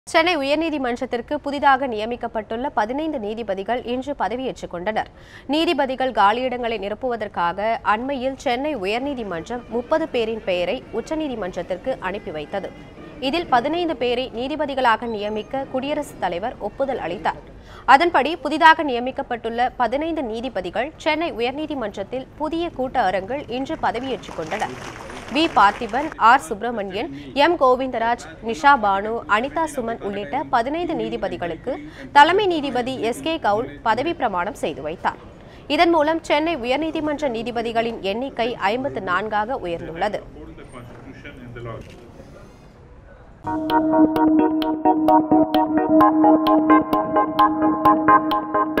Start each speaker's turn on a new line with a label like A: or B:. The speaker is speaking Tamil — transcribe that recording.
A: சென்னை உயர்நீதிமன்றத்திற்கு புதிதாக நியமிக்கப்பட்டுள்ள பதினைந்து நீதிபதிகள் இன்று பதவியேற்றுக் கொண்டனர் நீதிபதிகள் காலியிடங்களை நிரப்புவதற்காக அண்மையில் சென்னை உயர்நீதிமன்றம் முப்பது பேரின் பெயரை உச்சநீதிமன்றத்திற்கு அனுப்பி வைத்தது இதில் பதினைந்து பேரை நீதிபதிகளாக நியமிக்க குடியரசுத் தலைவர் ஒப்புதல் அளித்தார் அதன்படி புதிதாக நியமிக்கப்பட்டுள்ள பதினைந்து நீதிபதிகள் சென்னை உயர்நீதிமன்றத்தில் புதிய கூட்ட அரங்கில் இன்று பதவியேற்றுக் கொண்டனர் V Parthiban R Subramanian M Govindaraj Nisha Banu Anitha Suman உள்ளிட்ட பதினைந்து நீதிபதிகளுக்கு தலைமை நீதிபதி எஸ் கே கவுல் பதவி பிரமாணம் செய்து வைத்தார் இதன் மூலம் சென்னை உயர்நீதிமன்ற நீதிபதிகளின் எண்ணிக்கை ஐம்பத்து நான்காக உயர்ந்துள்ளது
B: According to the Constitution and the law.